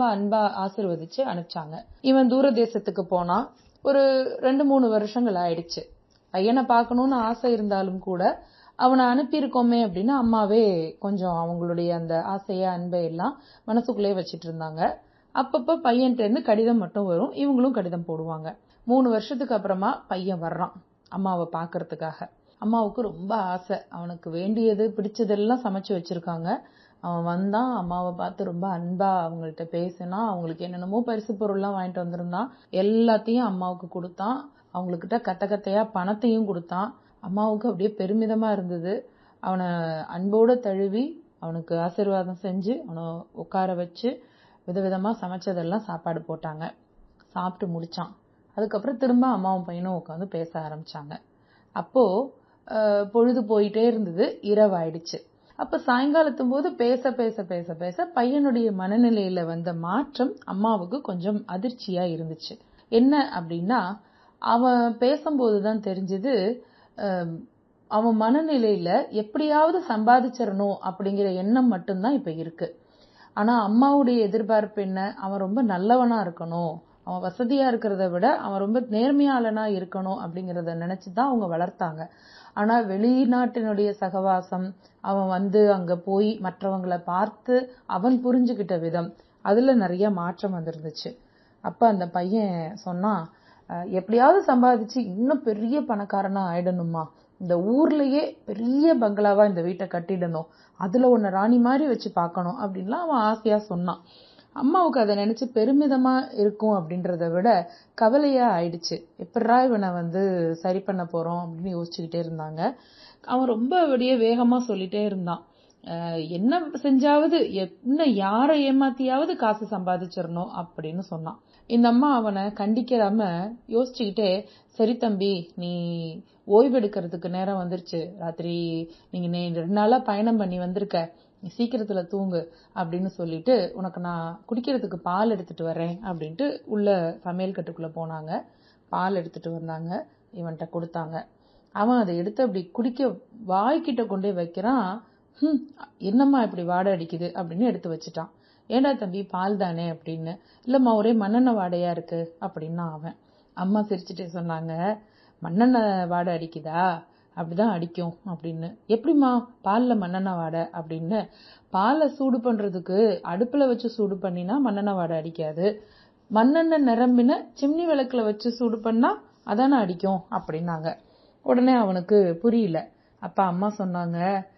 ரொம்ப அன்பா ஆசிர்வதிச்சு அனுப்பிச்சாங்க இவன் தூர தேசத்துக்கு போனா ஒரு ரெண்டு மூணு வருஷங்கள் ஆயிடுச்சு பையனை பார்க்கணும்னு ஆசை இருந்தாலும் கூட அவனை அனுப்பியிருக்கோமே அப்படின்னு அம்மாவே கொஞ்சம் அவங்களுடைய அந்த ஆசைய அன்பை எல்லாம் மனசுக்குள்ளே வச்சிட்டு இருந்தாங்க அப்பப்ப பையன்கிட்ட இருந்து கடிதம் மட்டும் வரும் இவங்களும் கடிதம் போடுவாங்க மூணு வருஷத்துக்கு அப்புறமா பையன் வர்றான் அம்மாவை பார்க்கறதுக்காக அம்மாவுக்கு ரொம்ப ஆசை அவனுக்கு வேண்டியது பிடிச்சதெல்லாம் சமைச்சு வச்சிருக்காங்க அவன் வந்தான் அம்மாவை பார்த்து ரொம்ப அன்பா அவங்கள்ட்ட பேசினா அவங்களுக்கு என்னென்னமோ பரிசு பொருள்லாம் வாங்கிட்டு வந்திருந்தான் எல்லாத்தையும் அம்மாவுக்கு கொடுத்தான் அவங்களுக்கிட்ட கத்த கத்தையா பணத்தையும் கொடுத்தான் அம்மாவுக்கு அப்படியே பெருமிதமா இருந்தது அவனை அன்போட தழுவி அவனுக்கு ஆசீர்வாதம் செஞ்சு அவனை உட்கார வச்சு விதவிதமா சமைச்சதெல்லாம் சாப்பாடு போட்டாங்க சாப்பிட்டு முடிச்சான் அதுக்கப்புறம் திரும்ப அம்மாவும் பையனும் உட்காந்து பேச ஆரம்பிச்சாங்க அப்போ அஹ், பொழுது போயிட்டே இருந்தது இரவாயிடுச்சு அப்ப சாயங்காலத்தும் போது பேச பேச பேச பேச பையனுடைய மனநிலையில வந்த மாற்றம் அம்மாவுக்கு கொஞ்சம் அதிர்ச்சியா இருந்துச்சு என்ன அப்படின்னா அவன் பேசும்போதுதான் தெரிஞ்சது அஹ், அவன் மனநிலையில எப்படியாவது சம்பாதிச்சிடணும் அப்படிங்கிற எண்ணம் மட்டும்தான் இப்ப இருக்கு ஆனா அம்மாவுடைய எதிர்பார்ப்பு என்ன அவன் ரொம்ப நல்லவனா இருக்கணும் அவன் வசதியா இருக்கிறத விட அவன் ரொம்ப நேர்மையாளனா இருக்கணும் அப்படிங்கறத நினைச்சுதான் அவங்க வளர்த்தாங்க ஆனா வெளிநாட்டினுடைய சகவாசம் அவன் வந்து அங்க போய் மற்றவங்கள பார்த்து அவன் புரிஞ்சுகிட்ட விதம் அதுல நிறைய மாற்றம் வந்திருந்துச்சு அப்ப அந்த பையன் சொன்னான் "அஹ், எப்படியாவது சம்பாதிச்சு இன்னும் பெரிய பணக்காரனா ஆயிடணுமா இந்த ஊர்லயே பெரிய பங்களாவா இந்த வீட்டை கட்டிடணும் அதுல ஒன்னு ராணி மாதிரி வச்சு பார்க்கணும் அப்படின்லாம் அவன் ஆசையா சொன்னான் அம்மாவுக்கு அதை நினைச்சு பெருமிதமா இருக்கும் அப்படின்றத விட கவலையா ஆயிடுச்சு எப்படா இவனை வந்து சரி பண்ண போறோம் அப்படின்னு யோசிச்சுக்கிட்டே இருந்தாங்க அவன் ரொம்ப அப்படியே வேகமா சொல்லிட்டே இருந்தான் அஹ் என்ன செஞ்சாவது என்ன யாரை ஏமாத்தியாவது காசு சம்பாதிச்சிடணும் அப்படின்னு சொன்னான் இந்த அம்மா அவனை கண்டிக்காம யோசிச்சுக்கிட்டே சரி தம்பி நீ ஓய்வெடுக்கிறதுக்கு நேரம் வந்துருச்சு ராத்திரி நீங்க நே- ரெண்டு நாளா பயணம் பண்ணி வந்திருக்க நீ சீக்கிரத்துல தூங்கு அப்படின்னு சொல்லிட்டு உனக்கு நான் குடிக்கிறதுக்கு பால் எடுத்துட்டு வரேன் அப்படின்ட்டு உள்ள சமையல் கட்டுக்குள்ள போனாங்க பால் எடுத்துட்டு வந்தாங்க இவன்கிட்ட கொடுத்தாங்க அவன் அதை எடுத்து அப்படி குடிக்க வாய்க்கிட்ட கொண்டு போய் வைக்கிறான் ஹம், என்னம்மா இப்படி வாடை அடிக்குது அப்படின்னு எடுத்து வச்சுட்டான் ஏண்டா தம்பி பால் தானே அப்படின்னு இல்லம்மா ஒரே மண்ணெண்ணெய் வாடையா இருக்கு அப்படின்னா அவன் அம்மா சிரிச்சுட்டே சொன்னாங்க மண்ணெண்ணெய் வாடை அடிக்குதா அப்படிதான் அடிக்கும் அப்படின்னு எப்படிம்மா பால்ல மண்ணெண்ணெய் வாடை அப்படின்னு பாலை சூடு பண்றதுக்கு அடுப்புல வச்சு சூடு பண்ணினா மண்ணெண்ணெய் வாடை அடிக்காது மண்ணெண்ணெய் நிரம்பின சிம்னி விளக்குல வச்சு சூடு பண்ணா அதானே அடிக்கும் அப்படின்னாங்க உடனே அவனுக்கு புரியல அப்ப அம்மா சொன்னாங்க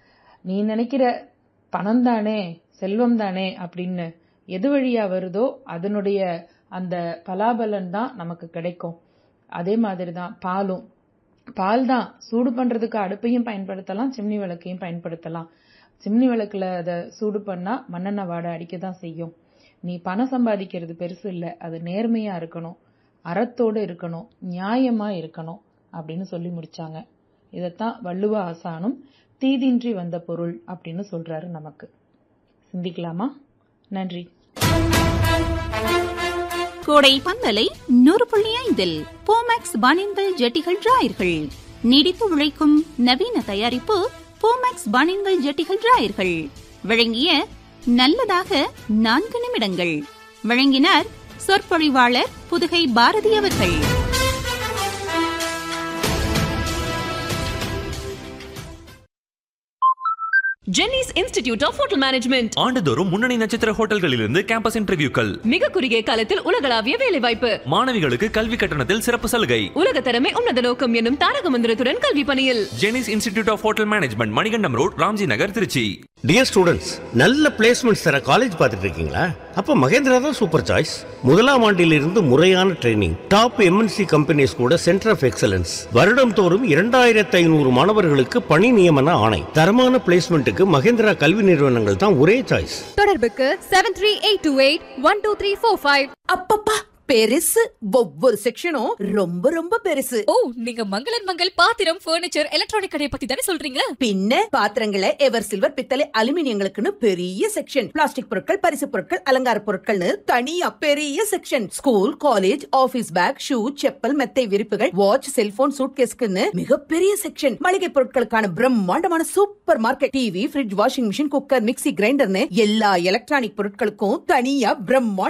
நீ நினைக்கிற பணம் தானே செல்வம் தானே அப்படின்னு எது வழியா வருதோ அதனுடைய அந்த பலாபலன் தான் நமக்கு கிடைக்கும் அதே மாதிரி தான் பாலும் பால் தான் சூடு பண்றதுக்கு அடுப்பையும் பயன்படுத்தலாம் சிம்னி விளக்கையும் பயன்படுத்தலாம் சிம்னி விளக்குல அதை சூடு பண்ணா மண்ணெண்ணெய் வாடை அடிக்க தான் செய்யும் நீ பணம் சம்பாதிக்கிறது பெருசு இல்ல அது நேர்மையா இருக்கணும் அறத்தோட இருக்கணும் நியாயமா இருக்கணும் அப்படின்னு சொல்லி முடிச்சாங்க இதைத்தான் வள்ளுவ ஆசானும் தீதின்றி வந்த பொருள் அப்படின்னு சொல்றாரு நமக்கு சிந்திக்கலாமா நன்றி கோடை பந்தலை நூறு புள்ளி ஐந்தில் போமேக்ஸ் பானின்கள் ஜெட்டிகள் டிராயர்கள் நீடித்து உழைக்கும் நவீன தயாரிப்பு போமேக்ஸ் பானின்கள் ஜெட்டிகள் டிராயர்கள் வழங்கிய நல்லதாக நான்கு நிமிடங்கள் வழங்கினார் சொற்பொழிவாளர் புதுகை பாரதி அவர்கள் Jennys institute of hotel management ஆண்டுதோறும் முன்னணி நட்சத்திர ஹோட்டல்களிலிருந்து கேம்பஸ் இன்டர்வியூக்கள் மிக குறுகிய காலத்தில் உலகளாவிய வேலைவாய்ப்பு மாணவிகளுக்கு கல்வி கட்டணத்தில் சிறப்பு சலுகை உலக தரமே உன்னத நோக்கம் என்னும் தாரக மந்திரத்துடன் கல்வி பணியில் Jennys institute of hotel management Manikandam road Ramji Nagar Trichy dear students நல்ல பிளேஸ்மெண்ட்ஸ் தர காலேஜ் பார்த்துட்டு இருக்கீங்களா அப்போ மகேந்திரா தான் சூப்பர் சாய்ஸ் முதலாம் ஆண்டிலிருந்து முறையான ட்ரைனிங் டாப் எம்என்சி கம்பெனிஸ் கூட சென்டர் ஆஃப் எக்ஸலன்ஸ் வருடம் தோறும் இரண்டாயிரத்து ஐநூறு மாணவர்களுக்கு பணி நியமன ஆணை தரமான பிளேஸ்மெண்ட்டுக்கு மகேந்திரா கல்வி நிறுவனங்கள் தான் ஒரே சாய்ஸ் தொடர்புக்கு seven three eight two eight one two three four five அப்பப்பா பெருசு ஒவ்வொரு செக்ஷனும் ரொம்ப ரொம்ப பெருசு ஓ நீங்க மங்களன் மங்கள் பாத்திரம் ஃபர்னிச்சர் எலக்ட்ரானிக் கடையை பத்தி தானே சொல்றீங்க பின்ன பாத்திரங்களை எவர் சில்வர் பித்தளை அலுமினியங்களுக்குன்னு பெரிய செக்ஷன் பிளாஸ்டிக் பொருட்கள் பரிசு பொருட்கள் அலங்கார பொருட்கள்னு தனியா பெரிய section school college office bag shoe chappal மெத்தை விரிப்புகள் வாட்ச் செல்போன் சூட்கேஸ்க்குன்னு மிகப்பெரிய செக்ஷன் மளிகை பொருட்களுக்கான பிரம்மாண்டமான super market TV fridge washing machine cooker mixie கிரைண்டர்னு எல்லா எலக்ட்ரானிக் பொருட்களுக்கும் தனியா பிரம்மாண்ட